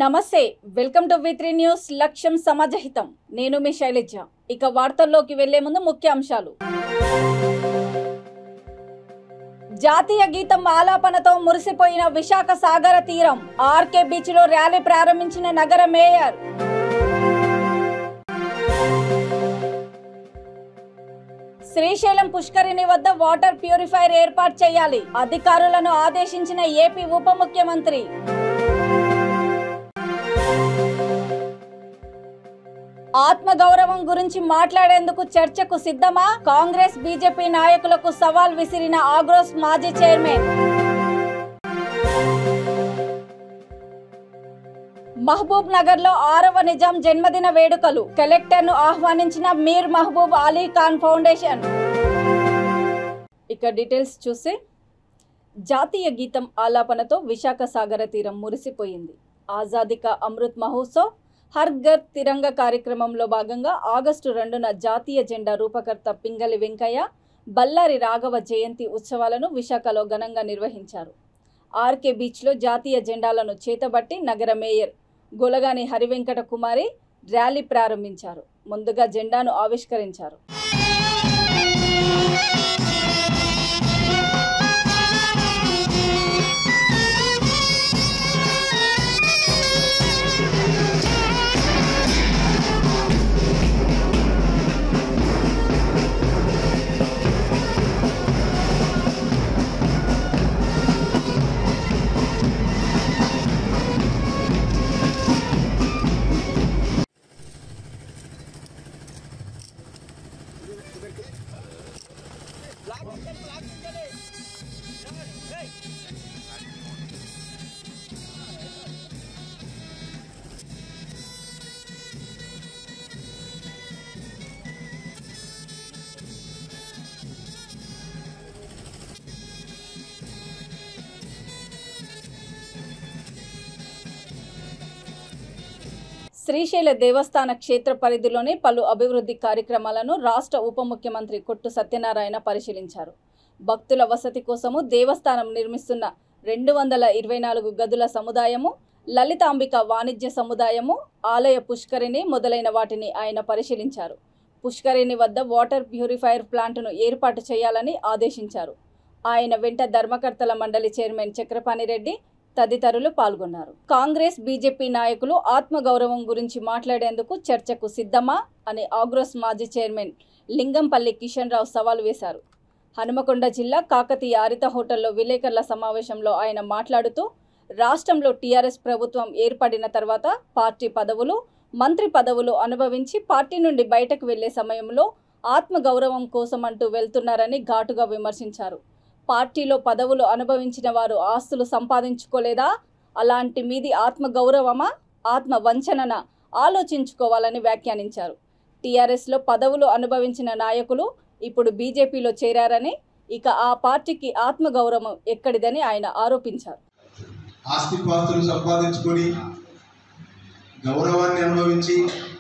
నమస్తే welcome to V three news లక్ష్యం సమాజహితం నేను మీ శైలజ ఇక వార్తల్లోకి వెళ్లే ముందు ముఖ్య అంశాలు జాతీయ గీతం ఆలాపనతో మురిసిపోయిన విశాఖ సాగర తీరం ఆర్కే బీచ్ లో ర్యాలీ ప్రారంభించిన నగర మేయర్ శ్రీశైలం పుష్కరిణి వద్ద వాటర్ ప్యూరిఫైర్ ఏర్పాటు చేయాలి అధికారులను ఆదేశించిన ఏపీ ఉప ముఖ్యమంత్రి ఆత్మగౌరవం గురించి మాట్లాడేందుకు చర్చకు సిద్ధమా కాంగ్రెస్ బీజేపీ నాయకులకు సవాల్ విసిరిన ఆగ్రోస్ మాజీ చైర్మన్ మహబూబ్ నగర్ లో ఆరవ నిజాం జన్మదిన వేడుకలు కలెక్టర్ ను ఆహ్వానించిన మీర్ మహబూబ్ అలీ ఖాన్ ఫౌండేషన్ ఇక డీటెయిల్స్ చూస్తే జాతీయ గీతం ఆలాపనతో విశాఖ సాగర తీరం మురిసిపోయింది ఆజాదీ కా అమృత్ మహోత్సవ్ హర్ ఘర్ తిరంగ కార్యక్రమంలో భాగంగా ఆగస్టు రెండున జాతీయ జెండా రూపకర్త పింగళి వెంకయ్య బల్లారి రాఘవ జయంతి ఉత్సవాలను విశాఖలో ఘనంగా నిర్వహించారు ఆర్కే బీచ్లో జాతీయ జెండాలను చేతబట్టి నగర మేయర్ గొలగాని హరివెంకట కుమారి ర్యాలీ ప్రారంభించారు ముందుగా జెండాను ఆవిష్కరించారు శ్రీశైల దేవస్థాన క్షేత్ర పరిధిలోని పలు అభివృద్ధి కార్యక్రమాలను రాష్ట్ర ఉప ముఖ్యమంత్రి కొట్టు సత్యనారాయణ పరిశీలించారు భక్తుల వసతి కోసము దేవస్థానం నిర్మిస్తున్న రెండు వందల ఇరవై నాలుగు గదుల సముదాయము లలితాంబిక వాణిజ్య సముదాయము ఆలయ పుష్కరిణి మొదలైన వాటిని ఆయన పరిశీలించారు పుష్కరిణి వద్ద వాటర్ ప్యూరిఫైయర్ ప్లాంటును ఏర్పాటు చేయాలని ఆదేశించారు ఆయన వెంట ధర్మకర్తల మండలి చైర్మన్ చక్రపాణి రెడ్డి తదితరులు పాల్గొన్నారు కాంగ్రెస్ బీజేపీ నాయకులు ఆత్మగౌరవం గురించి మాట్లాడేందుకు చర్చకు సిద్ధమా అని ఆగ్రోస్ మాజీ చైర్మన్ లింగంపల్లి కిషన్ రావు సవాల్ వేశారు హనుమకొండ జిల్లా కాకతీయ హరిత హోటల్లో విలేకరుల సమావేశంలో ఆయన మాట్లాడుతూ రాష్ట్రంలో టీఆర్ఎస్ ప్రభుత్వం ఏర్పడిన తర్వాత పార్టీ పదవులు మంత్రి పదవులు అనుభవించి పార్టీ నుండి బయటకు వెళ్లే సమయంలో ఆత్మగౌరవం కోసం అంటూ వెళ్తున్నారని ఘాటుగా విమర్శించారు పార్టీలో పదవులు అనుభవించిన వారు ఆస్తులు సంపాదించుకోలేదా అలాంటి మీది ఆత్మగౌరవమా ఆత్మ వంచనన ఆలోచించుకోవాలని వ్యాఖ్యానించారు టీఆర్ఎస్లో పదవులు అనుభవించిన నాయకులు ఇప్పుడు బీజేపీలో చేరారని ఇక ఆ పార్టీకి ఆత్మగౌరవం ఎక్కడిదని ఆయన ఆరోపించారు ఆస్తిపాస్తులు సంపాదించుకొని గౌరవాన్ని అనుభవించి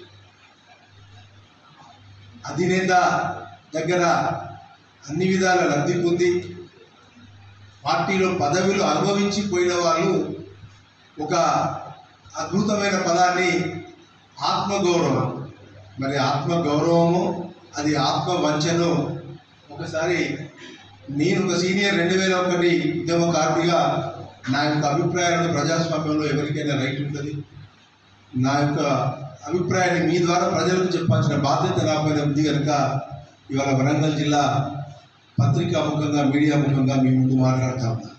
అధినేత దగ్గర అన్ని విధాల లబ్ధి పొంది పార్టీలో పదవులు అనుభవించి పోయిన వాళ్ళు ఒక అద్భుతమైన పదాన్ని ఆత్మగౌరవం మరి ఆత్మగౌరవము అది ఆత్మ వంచను ఒకసారి నేను ఒక సీనియర్ రెండు వేల ఒకటి ఉద్యమకారుడిగా నా యొక్క అభిప్రాయాలను ప్రజాస్వామ్యంలో ఎవరికైనా రైట్ ఉంటుంది నా యొక్క అభిప్రాయాన్ని మీ ద్వారా ప్రజలకు చెప్పాల్సిన బాధ్యత నా పైన ఉంది కనుక ఇవాళ వరంగల్ జిల్లా పత్రికా ముఖంగా మీడియా ముఖంగా మీ ముందు మాట్లాడుతా ఉన్నా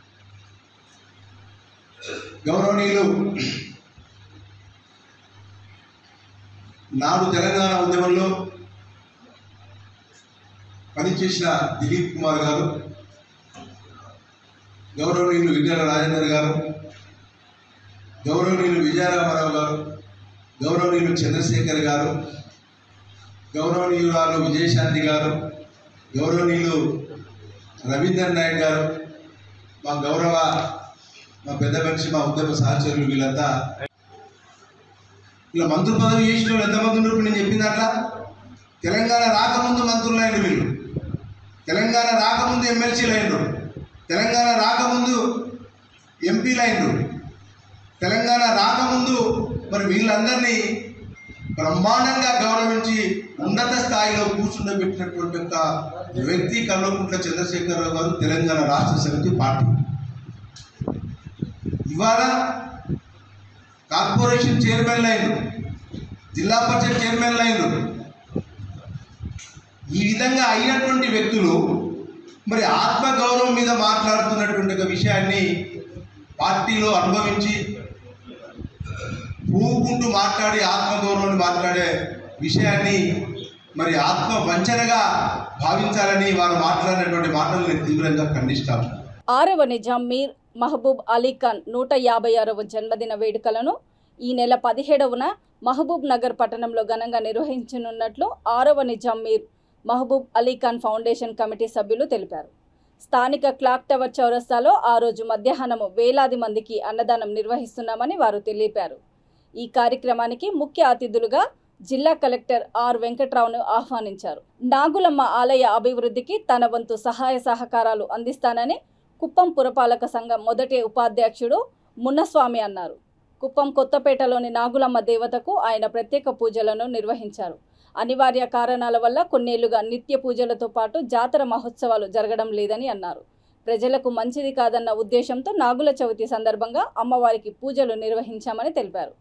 గౌరవనీయులు నాడు తెలంగాణ ఉద్యమంలో పనిచేసిన దిలీప్ కుమార్ గారు గౌరవనీయులు విజ్ఞాన రాజేందర్ గారు గౌరవనీయులు విజయరామారావు గారు గౌరవనీయులు చంద్రశేఖర్ గారు గౌరవనీయురాలు విజయశాంతి గారు గౌరవనీయులు రవీందర్ నాయక్ గారు మా గౌరవ మా పెద్ద మనిషి మా ఉద్యమ సహచరులు వీళ్ళంతా ఇలా మంత్రి పదవి చేసిన వాళ్ళు ఎంతమంది ఉన్నారు ఇప్పుడు నేను చెప్పింది అట్లా తెలంగాణ రాకముందు మంత్రులైన వీళ్ళు తెలంగాణ రాకముందు ఎమ్మెల్సీలు అయినరు తెలంగాణ రాకముందు ఎంపీలు అయినరు తెలంగాణ రాకముందు మరి వీళ్ళందరినీ బ్రహ్మాండంగా గౌరవించి ఉన్నత స్థాయిలో కూర్చుండబెట్టినటువంటి ఒక వ్యక్తి కల్వకుంట్ల చంద్రశేఖరరావు గారు తెలంగాణ రాష్ట్ర సమితి పార్టీ ఇవాళ కార్పొరేషన్ చైర్మన్ లైన్ జిల్లా పరిషత్ చైర్మన్ లైన్ ఈ విధంగా అయినటువంటి వ్యక్తులు మరి ఆత్మగౌరవం మీద మాట్లాడుతున్నటువంటి ఒక విషయాన్ని పార్టీలో అనుభవించి పూకుంటూ మాట్లాడి ఆత్మగౌరవాన్ని మాట్లాడే విషయాన్ని మరి ఆత్మ వంచనగా భావించాలని వారు మాట్లాడినటువంటి మాటలు నేను తీవ్రంగా ఖండిస్తాను ఆరవ నిజాం మీర్ మహబూబ్ అలీ ఖాన్ నూట యాభై ఆరవ జన్మదిన వేడుకలను ఈ నెల పదిహేడవన మహబూబ్ నగర్ పట్టణంలో ఘనంగా నిర్వహించనున్నట్లు ఆరవ నిజాం మీర్ మహబూబ్ అలీ ఖాన్ ఫౌండేషన్ కమిటీ సభ్యులు తెలిపారు స్థానిక క్లాక్ టవర్ చౌరస్తాలో ఆ రోజు మధ్యాహ్నము వేలాది మందికి అన్నదానం నిర్వహిస్తున్నామని వారు తెలిపారు ఈ కార్యక్రమానికి ముఖ్య అతిథులుగా జిల్లా కలెక్టర్ ఆర్ వెంకట్రావును ఆహ్వానించారు నాగులమ్మ ఆలయ అభివృద్ధికి తన వంతు సహాయ సహకారాలు అందిస్తానని కుప్పం పురపాలక సంఘం మొదటి ఉపాధ్యక్షుడు మున్నస్వామి అన్నారు కుప్పం కొత్తపేటలోని నాగులమ్మ దేవతకు ఆయన ప్రత్యేక పూజలను నిర్వహించారు అనివార్య కారణాల వల్ల కొన్నేళ్లుగా నిత్య పూజలతో పాటు జాతర మహోత్సవాలు జరగడం లేదని అన్నారు ప్రజలకు మంచిది కాదన్న ఉద్దేశంతో నాగుల చవితి సందర్భంగా అమ్మవారికి పూజలు నిర్వహించామని తెలిపారు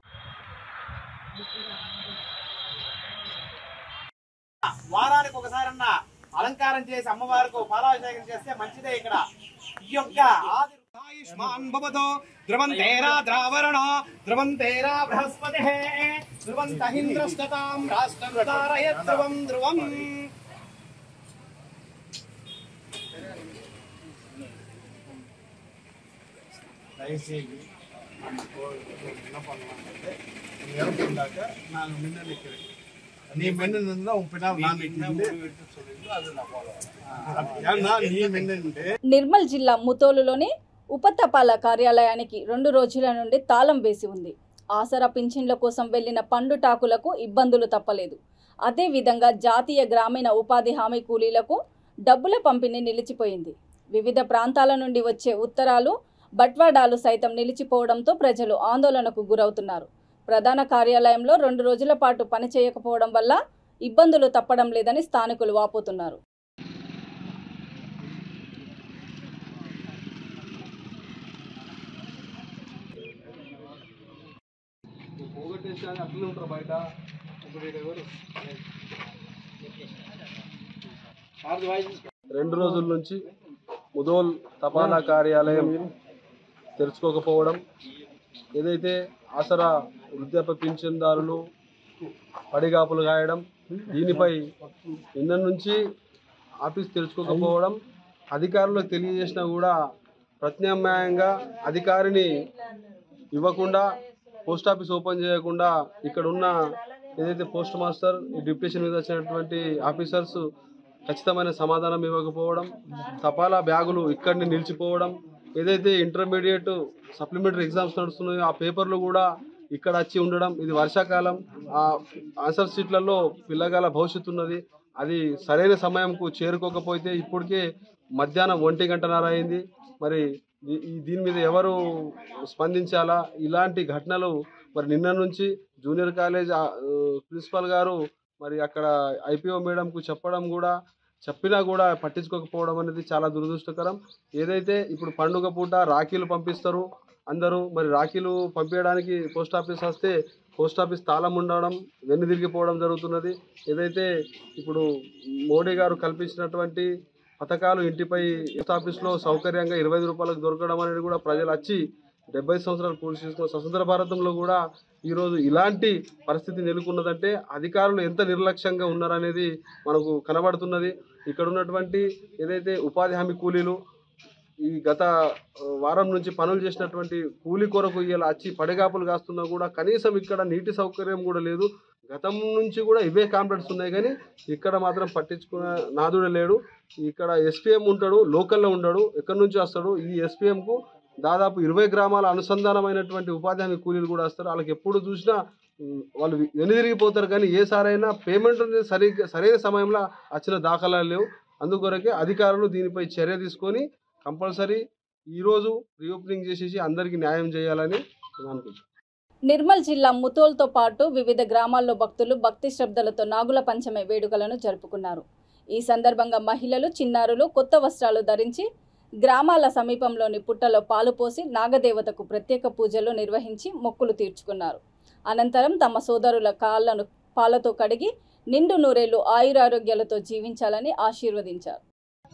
వారానికి ఒకసారన్నా అలంకారం చేసి అమ్మవారికి పాలాభిషేకం చేస్తే మంచిదే ఇక్కడ ఈ యొక్క ఆది ఆయుష్మాన్ భవతో ధ్రువంతేరా ద్రావరణ ధ్రువంతేరా బృహస్పతి ధ్రువంతహింద్రష్టతాం రాష్ట్రం తారయ ధ్రువం ధ్రువం దయచేసి ನಾನು ಮಿನ್ನನೆ ನೀ ಮೆನ್ನಿನಿಂದ ಉಪ್ಪಿನ ನಾನು ಇಟ್ಟಿದ್ದೆ ನೀ ಮೆನ್ನಿಂದೆ నిర్మల్ జిల్లా ముతోలులోని ఉపతపాల కార్యాలయానికి రెండు రోజుల నుండి తాళం వేసి ఉంది ఆసరా పింఛన్ల కోసం వెళ్లిన పండుటాకులకు ఇబ్బందులు తప్పలేదు అదేవిధంగా జాతీయ గ్రామీణ ఉపాధి హామీ కూలీలకు డబ్బుల పంపిణీ నిలిచిపోయింది వివిధ ప్రాంతాల నుండి వచ్చే ఉత్తరాలు బట్వాడాలు సైతం నిలిచిపోవడంతో ప్రజలు ఆందోళనకు గురవుతున్నారు ప్రధాన కార్యాలయంలో రెండు రోజుల పాటు పనిచేయకపోవడం వల్ల ఇబ్బందులు తప్పడం లేదని స్థానికులు వాపోతున్నారు అట్లే ఉంటారు బయట రెండు రోజుల నుంచి ముదోల్ తపాలా కార్యాలయం తెరుచుకోకపోవడం ఏదైతే ఆసరా వృద్ధాప్య పింఛన్దారులు పడిగాపులు గాయడం దీనిపై నిన్న నుంచి ఆఫీస్ తెరుచుకోకపోవడం అధికారులకు తెలియజేసినా కూడా ప్రత్యామ్నాయంగా అధికారిని ఇవ్వకుండా పోస్ట్ ఆఫీస్ ఓపెన్ చేయకుండా ఇక్కడ ఉన్న ఏదైతే పోస్ట్ మాస్టర్ ఈ డిప్యూటేషన్ మీద వచ్చినటువంటి ఆఫీసర్స్ ఖచ్చితమైన సమాధానం ఇవ్వకపోవడం తపాలా బ్యాగులు ఇక్కడిని నిలిచిపోవడం ఏదైతే ఇంటర్మీడియట్ సప్లిమెంటరీ ఎగ్జామ్స్ నడుస్తున్నాయో ఆ పేపర్లు కూడా ఇక్కడ వచ్చి ఉండడం ఇది వర్షాకాలం ఆ ఆన్సర్ షీట్లలో పిల్లగాల భవిష్యత్తు ఉన్నది అది సరైన సమయంకు చేరుకోకపోతే ఇప్పటికే మధ్యాహ్నం ఒంటి గంటన్నర అయింది మరి ఈ- ఈ దీని మీద ఎవరు స్పందించాలా ఇలాంటి ఘటనలు మరి నిన్న నుంచి జూనియర్ కాలేజ్ ఆ, ఆ, ప్రిన్సిపాల్ గారు మరి అక్కడ ఐపీఓ మేడంకు చెప్పడం కూడా చెప్పినా కూడా పట్టించుకోకపోవడం అనేది చాలా దురదృష్టకరం ఏదైతే ఇప్పుడు పండుగ పూట రాఖీలు పంపిస్తారు అందరూ మరి రాఖీలు పంపించడానికి పోస్ట్ ఆఫీస్ వస్తే పోస్ట్ ఆఫీస్ తాళం ఉండడం వెన్నుదిరిగిపోవడం జరుగుతున్నది ఏదైతే ఇప్పుడు మోడీ గారు కల్పించినటువంటి పథకాలు ఇంటిపై పోస్ట్ ఆఫీస్లో సౌకర్యంగా ఇరవై ఐదు రూపాయలకు దొరకడం అనేది కూడా ప్రజలు వచ్చి డెబ్బై సంవత్సరాలు పూర్తి చేసుకున్న స్వతంత్ర భారతంలో కూడా ఈరోజు ఇలాంటి పరిస్థితి నెలకొన్నదంటే అధికారులు ఎంత నిర్లక్ష్యంగా ఉన్నారనేది మనకు కనబడుతున్నది ఇక్కడ ఉన్నటువంటి ఏదైతే ఉపాధి హామీ కూలీలు ఈ గత ఆ, వారం నుంచి పనులు చేసినటువంటి కూలి కొరకు ఇలా వచ్చి పడిగాపులు కాస్తున్నా కూడా కనీసం ఇక్కడ నీటి సౌకర్యం కూడా లేదు గతం నుంచి కూడా ఇవే కాంప్లైంట్స్ ఉన్నాయి కానీ ఇక్కడ మాత్రం పట్టించుకున్న నాదుడే లేడు ఇక్కడ ఎస్పీఎం ఉంటాడు లోకల్లో ఉండడు ఎక్కడి నుంచి వస్తాడు ఈ ఎస్పీఎంకు దాదాపు ఇరవై గ్రామాల అనుసంధానమైనటువంటి ఉపాధి హామీ కూలీలు కూడా వస్తారు వాళ్ళకి ఎప్పుడు చూసినా ఉమ్, వాళ్ళు వెనుదిరిగిపోతారు కానీ ఏ సారైనా పేమెంట్ అనేది సరి సరైన సమయంలో వచ్చిన దాఖలాలు లేవు అందుకొరకే అధికారులు దీనిపై చర్య తీసుకొని కంపల్సరీ ఈరోజు రీఓపెనింగ్ చేసేసి అందరికీ న్యాయం చేయాలని నేను అనుకుంటున్నాను నిర్మల్ జిల్లా ముతోల్తో పాటు వివిధ గ్రామాల్లో భక్తులు భక్తి శ్రద్ధలతో నాగుల పంచమి వేడుకలను జరుపుకున్నారు ఈ సందర్భంగా మహిళలు చిన్నారులు కొత్త వస్త్రాలు ధరించి గ్రామాల సమీపంలోని పుట్టలో పాలు పోసి నాగదేవతకు ప్రత్యేక పూజలు నిర్వహించి మొక్కులు తీర్చుకున్నారు అనంతరం తమ సోదరుల కాళ్లను పాలతో కడిగి నిండు నూరేళ్లు ఆయురారోగ్యాలతో జీవించాలని ఆశీర్వదించారు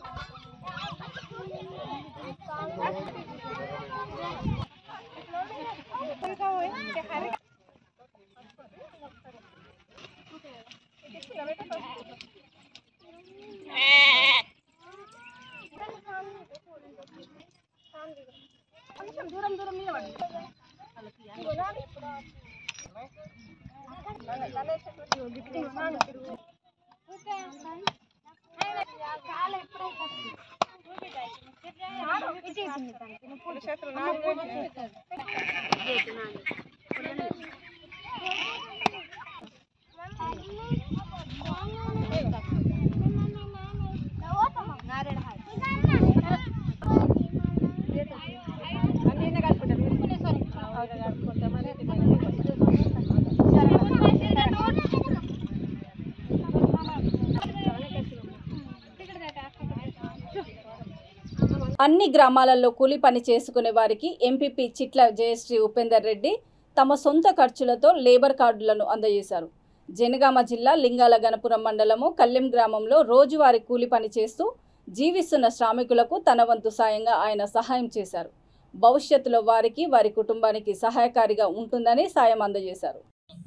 అన్ని గ్రామాలలో కూలి పని చేసుకునే వారికి ఎంపీపీ చిట్ల జయశ్రీ ఉపేందర్ రెడ్డి తమ సొంత ఖర్చులతో లేబర్ కార్డులను అందజేశారు జనగామ జిల్లా లింగాల గణపురం మండలము కల్లెం గ్రామంలో రోజువారీ కూలి పని చేస్తూ జీవిస్తున్న శ్రామికులకు తన వంతు సాయంగా ఆయన సహాయం చేశారు భవిష్యత్తులో వారికి వారి కుటుంబానికి సహాయకారిగా ఉంటుందని సాయం అందజేశారు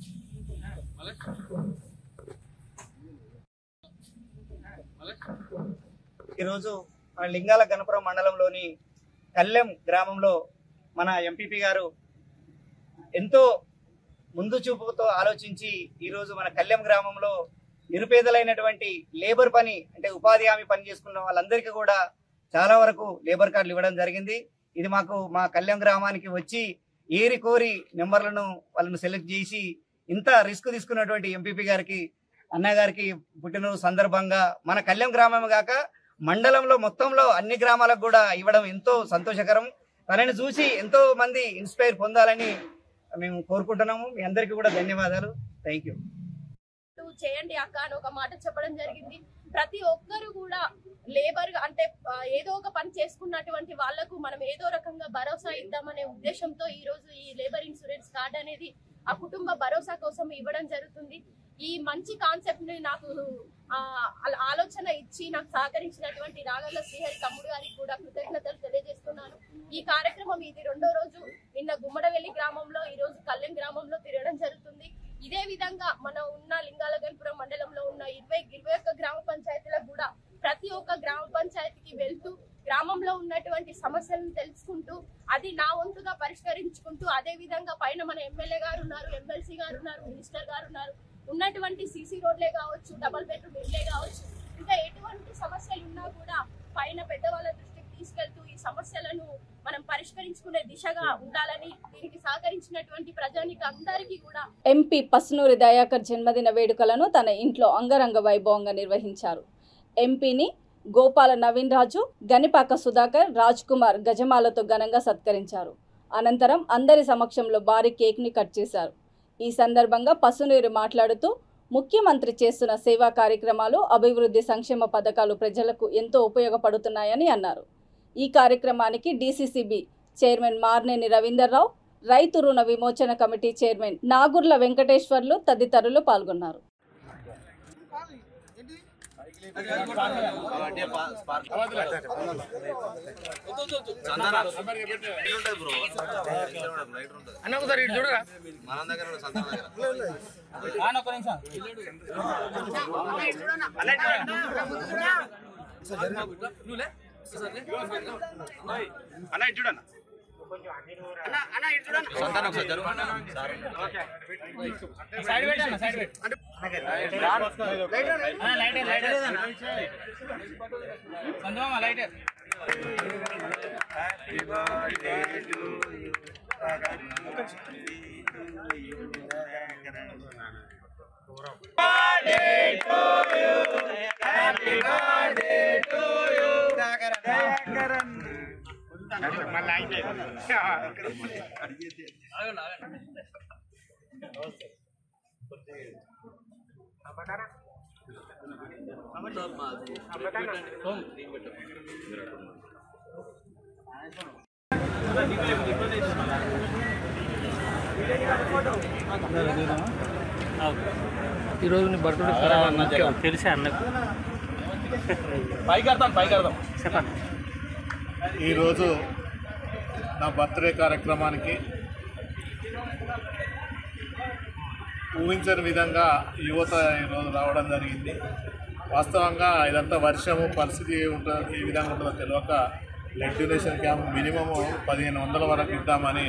ఈరోజు మన లింగాల గణపురం మండలంలోని కల్లెం గ్రామంలో మన ఎంపీపీ గారు ఎంతో ముందు చూపుతో ఆలోచించి ఈరోజు మన కల్లెం గ్రామంలో నిరుపేదలైనటువంటి లేబర్ పని అంటే ఉపాధి హామీ పని చేసుకున్న వాళ్ళందరికీ కూడా చాలా వరకు లేబర్ కార్డులు ఇవ్వడం జరిగింది ఇది మాకు మా కళ్యాణ్ గ్రామానికి వచ్చి ఏరి కోరి నెంబర్లను వాళ్ళను సెలెక్ట్ చేసి ఇంత రిస్క్ తీసుకున్నటువంటి ఎంపీపీ గారికి అన్న గారికి పుట్టినరోజు సందర్భంగా మన కళ్యాణ్ గ్రామం కాక మండలంలో మొత్తంలో అన్ని గ్రామాలకు కూడా ఇవ్వడం ఎంతో సంతోషకరం తనని చూసి ఎంతో మంది ఇన్స్పైర్ పొందాలని మేము కోరుకుంటున్నాము మీ అందరికీ కూడా ధన్యవాదాలు థ్యాంక్ యూ నువ్వు చేయండి అక్క అని ఒక మాట చెప్పడం జరిగింది ప్రతి ఒక్కరు కూడా లేబర్ అంటే ఆ, ఏదో ఒక పని చేసుకున్నటువంటి వాళ్లకు మనం ఏదో రకంగా భరోసా ఇద్దామనే ఉద్దేశంతో ఈ రోజు ఈ లేబర్ ఇన్సూరెన్స్ కార్డ్ అనేది ఆ కుటుంబ భరోసా కోసం ఇవ్వడం జరుగుతుంది ఈ మంచి కాన్సెప్ట్ ని నాకు ఆ, ఆల- ఆలోచన ఇచ్చి నాకు సహకరించినటువంటి రాగల్ల శ్రీహరి తమ్ముడు గారికి కూడా కృతజ్ఞతలు తెలియజేస్తున్నాను ఈ కార్యక్రమం ఇది రెండో రోజు నిన్న గుమ్మడవెల్లి గ్రామంలో ఈ రోజు కల్లెం గ్రామంలో తిరగడం జరుగుతుంది ఇదే విధంగా మన ఉన్న లింగాలగన్పురం మండలంలో ఉన్న ఇరవై ఇరవై ఒక్క గ్రామ పంచాయతీలకు కూడా ప్రతి ఒక్క గ్రామ పంచాయతీకి వెళ్తూ గ్రామంలో ఉన్నటువంటి సమస్యలను తెలుసుకుంటూ అది నా వంతుగా పరిష్కరించుకుంటూ అదే విధంగా పైన మన ఎమ్మెల్యే గారు ఉన్నారు ఎమ్మెల్సీ గారు ఉన్నారు మినిస్టర్ గారు ఉన్నారు ఉన్నటువంటి సీసీ రోడ్లే కావచ్చు డబల్ బెడ్రూమ్ ఇళ్ళే కావచ్చు ఇంకా ఎటువంటి సమస్యలు ఉన్నా కూడా పైన పెద్దవాళ్ళ దృష్టికి తీసుకెళ్తూ ఈ సమస్యలను మనం పరిష్కరించుకునే దిశగా ఉండాలని దీనికి సహకరించినటువంటి ప్రజానికి అందరికీ కూడా ఎంపీ పసునూరి దయాకర్ జన్మదిన వేడుకలను తన ఇంట్లో అంగరంగ వైభవంగా నిర్వహించారు ఎంపీని గోపాల నవీన్ రాజు గనిపాక సుధాకర్ రాజ్ కుమార్ గజమాలతో ఘనంగా సత్కరించారు అనంతరం అందరి సమక్షంలో భారీ కేక్ని కట్ చేశారు ఈ సందర్భంగా పసునూరి మాట్లాడుతూ ముఖ్యమంత్రి చేస్తున్న సేవా కార్యక్రమాలు అభివృద్ధి సంక్షేమ పథకాలు ప్రజలకు ఎంతో ఉపయోగపడుతున్నాయని అన్నారు ఈ కార్యక్రమానికి డీసీసీబీ చైర్మన్ మార్నేని రవీందర్రావు రైతు రుణ విమోచన కమిటీ చైర్మన్ నాగుర్ల వెంకటేశ్వర్లు తదితరులు పాల్గొన్నారు అన్న ఒకసారి ఇటు చూడరా అన్న ఇటు చూడన్న అన్న అన్న ఇటు చూడన్న సైడ్ పెట్టాను సైడ్ పెట్టు అన్న లైటర్ లైటర్ సంతమా లైటర్ మళ్ళీ ఈరోజు నీ బర్త్డే తెలిసే అన్నకు పైకి కడతాం పైకి కడతాం చెప్పండి ఈరోజు నా బర్త్డే కార్యక్రమానికి ఊహించని విధంగా యువత ఈరోజు రావడం జరిగింది వాస్తవంగా ఇదంతా వర్షము పరిస్థితి ఉంటుంది ఏ విధంగా ఉంటుందో తెలియక బ్లడ్ డొనేషన్ క్యాంప్ మినిమము పదిహేను వందల వరకు ఇద్దామని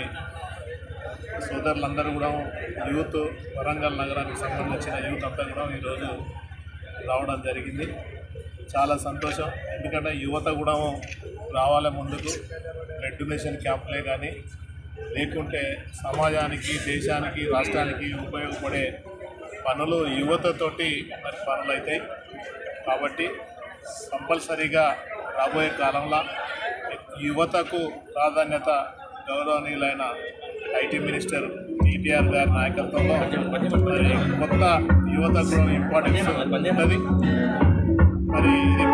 సోదరులందరూ కూడా యూత్ వరంగల్ నగరానికి సంబంధించిన యూత్ అంతా కూడా ఈరోజు రావడం జరిగింది చాలా సంతోషం ఎందుకంటే యువత కూడా రావాలి ముందుకు బ్లడ్ డొనేషన్ క్యాంపులే కానీ లేకుంటే సమాజానికి దేశానికి రాష్ట్రానికి ఉపయోగపడే పనులు యువతతోటి మరి పనులు అవుతాయి కాబట్టి కంపల్సరీగా రాబోయే కాలంలో యువతకు ప్రాధాన్యత గౌరవనీయులైన ఐటీ మినిస్టర్ ఈటీఆర్ గారి నాయకత్వంలో మరి కొత్త యువతకు ఇంపార్టెన్స్ ఉంటుంది మరి ఇది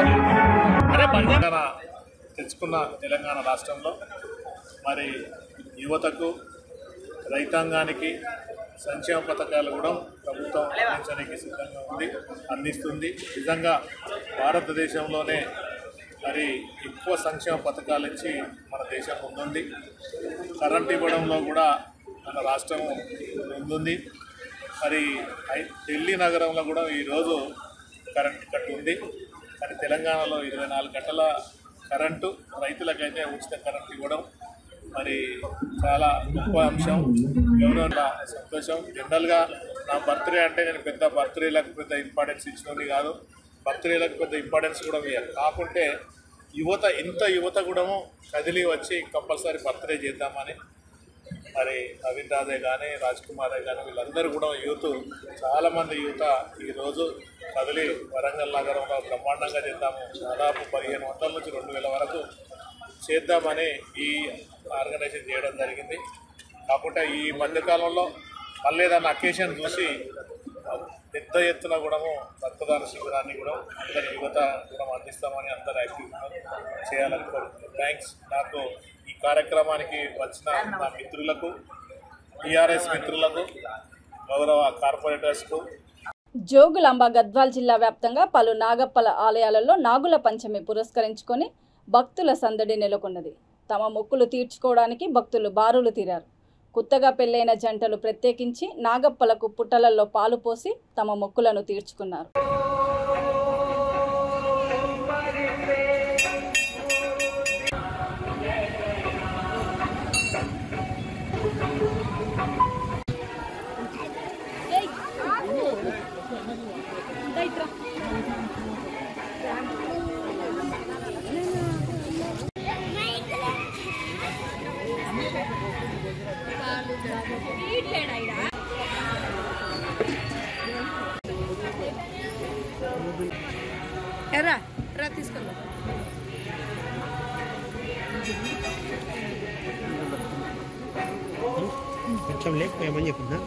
తెలంగాణ తెచ్చుకున్న తెలంగాణ రాష్ట్రంలో మరి యువతకు రైతాంగానికి సంక్షేమ పథకాలు కూడా ప్రభుత్వం అందించడానికి సిద్ధంగా ఉంది అందిస్తుంది నిజంగా భారతదేశంలోనే మరి ఎక్కువ సంక్షేమ పథకాలు ఇచ్చి మన దేశం ముందుంది కరెంట్ ఇవ్వడంలో కూడా మన రాష్ట్రం ముందుంది మరి ఐ- ఢిల్లీ నగరంలో కూడా ఈరోజు కరెంట్ కట్ ఉంది కానీ తెలంగాణలో ఇరవై నాలుగు గంటల కరెంటు రైతులకైతే ఉచిత కరెంట్ ఇవ్వడం మరి చాలా గొప్ప అంశం గౌరవ సంతోషం జనరల్గా నా బర్త్డే అంటే నేను పెద్ద బర్త్డేలకు పెద్ద ఇంపార్టెన్స్ ఇచ్చినది కాదు బర్త్డేలకు పెద్ద ఇంపార్టెన్స్ కూడా ఇవ్వాలి కాకుంటే యువత ఇంత యువత కూడా కదిలి వచ్చి కంపల్సరీ బర్త్డే చేద్దామని మరి నవీన్ రాజే కానీ రాజ్ కుమారే కానీ వీళ్ళందరూ కూడా యూత్ చాలామంది యువత ఈరోజు కదిలి వరంగల్ నగరంలో బ్రహ్మాండంగా చేద్దాము దాదాపు పదిహేను వందల నుంచి రెండు వేల వరకు చేద్దామని ఈ ఆర్గనైజేషన్ చేయడం జరిగింది కాకుండా ఈ మధ్యకాలంలో మళ్ళీ ఏదైనా అకేషన్ చూసి పెద్ద ఎత్తున కూడా రక్తదాన శిబిరాన్ని కూడా అందరి యువత కూడా అందిస్తామని అందరు యాక్టివ్గా చేయాలని కోరుకుంటున్నాను థ్యాంక్స్ నాకు ఈ కార్యక్రమానికి వచ్చిన నా మిత్రులకు టీఆర్ఎస్ మిత్రులకు గౌరవ కార్పొరేటర్స్కు జోగులాంబ గద్వాల్ జిల్లా వ్యాప్తంగా పలు నాగప్పల ఆలయాలలో నాగుల పంచమి పురస్కరించుకొని భక్తుల సందడి నెలకొన్నది తమ మొక్కులు తీర్చుకోవడానికి భక్తులు బారులు తీరారు కొత్తగా పెళ్లైన జంటలు ప్రత్యేకించి నాగప్పలకు పుట్టలల్లో పాలు పోసి తమ మొక్కులను తీర్చుకున్నారు ఎరా రా తీసుకుందా కొంచెం లేకపోయామని చెప్పిందా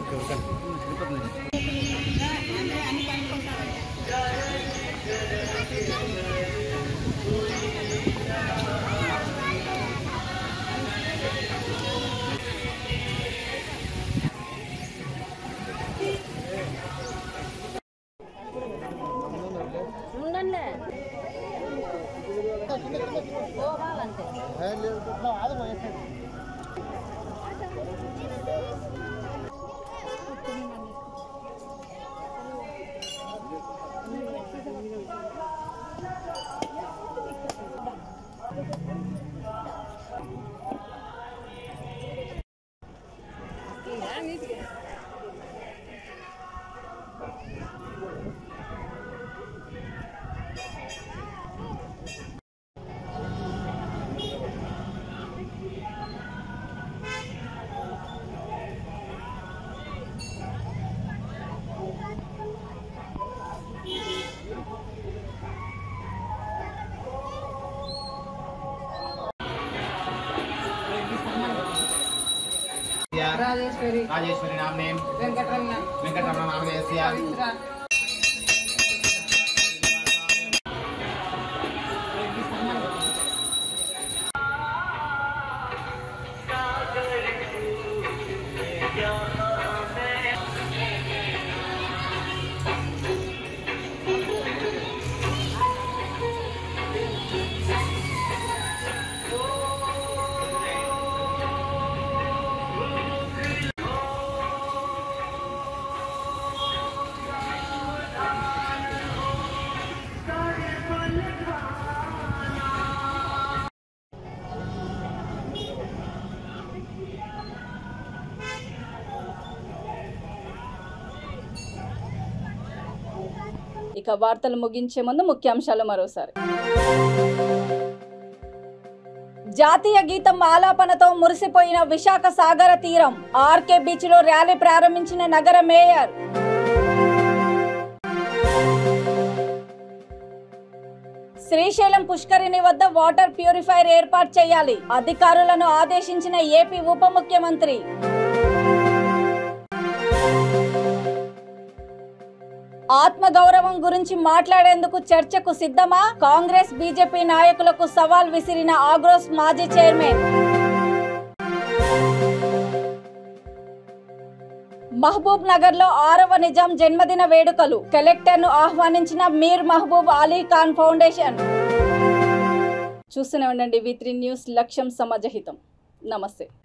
రాజేశ్వరి రాజేశ్వరి నామనే వెంకటరమణ వెంకటరమణ నామదేశ్య పవిత్ర ఇక వార్తలు ముగించే ముందు ముఖ్యాంశాలు మరోసారి జాతీయ గీతం ఆలాపనతో మురిసిపోయిన విశాఖ సాగర తీరం ఆర్కే బీచ్ లో ర్యాలీ ప్రారంభించిన నగర మేయర్ శ్రీశైలం పుష్కరిణి వద్ద వాటర్ ప్యూరిఫైర్ ఏర్పాటు చేయాలి అధికారులను ఆదేశించిన ఏపీ ఉప ముఖ్యమంత్రి ఆత్మగౌరవం గురించి మాట్లాడేందుకు చర్చకు సిద్ధమా కాంగ్రెస్ బీజేపీ నాయకులకు సవాల్ విసిరిన ఆగ్రోస్ మాజీ చైర్మన్ మహబూబ్ నగర్ లో ఆరవ నిజాం జన్మదిన వేడుకలు కలెక్టర్ ను ఆహ్వానించిన మీర్ మహబూబ్ అలీ ఖాన్ ఫౌండేషన్ చూస్తూనే ఉండండి వి త్రీ న్యూస్ లక్ష్యం సమాజహితం నమస్తే